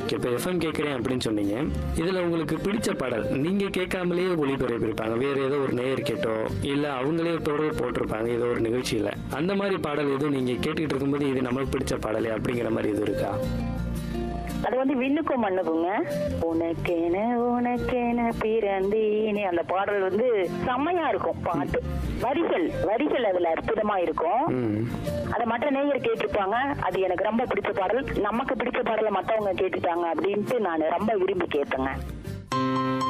இப்போ எஃப்எம் கேட்குறேன் அப்படின்னு சொன்னீங்க இதுல உங்களுக்கு பிடிச்ச பாடல் நீங்க கேட்காமலேயே ஒளிபரப்பியிருப்பாங்க வேற ஏதோ ஒரு நேயர் கேட்டோ இல்ல அவங்களே தொடர்பு போட்டிருப்பாங்க ஏதோ ஒரு நிகழ்ச்சியில அந்த மாதிரி பாடல் எதுவும் நீங்க கேட்டுக்கிட்டு இருக்கும்போது இது நமக்கு பிடிச்ச பாடலே அப்படிங்கிற மாதிரி எதுவும் இருக்கா அது வந்து விண்ணுக்கும் மண்ணுக்குங்க உனக்கென உனக்கென பிறந்தேனே அந்த பாடல் வந்து செம்மையா இருக்கும் பாட்டு வரிகள் வரிகள் அதுல அற்புதமா இருக்கும் ம் அதை மற்ற நேயர் கேட்டிருப்பாங்க அது எனக்கு ரொம்ப பிடிச்ச பாடல் நமக்கு பிடிச்ச பாடலை மத்தவங்க கேட்டுட்டாங்க அப்படின்ட்டு நான் ரொம்ப விரும்பி கேட்பேங்க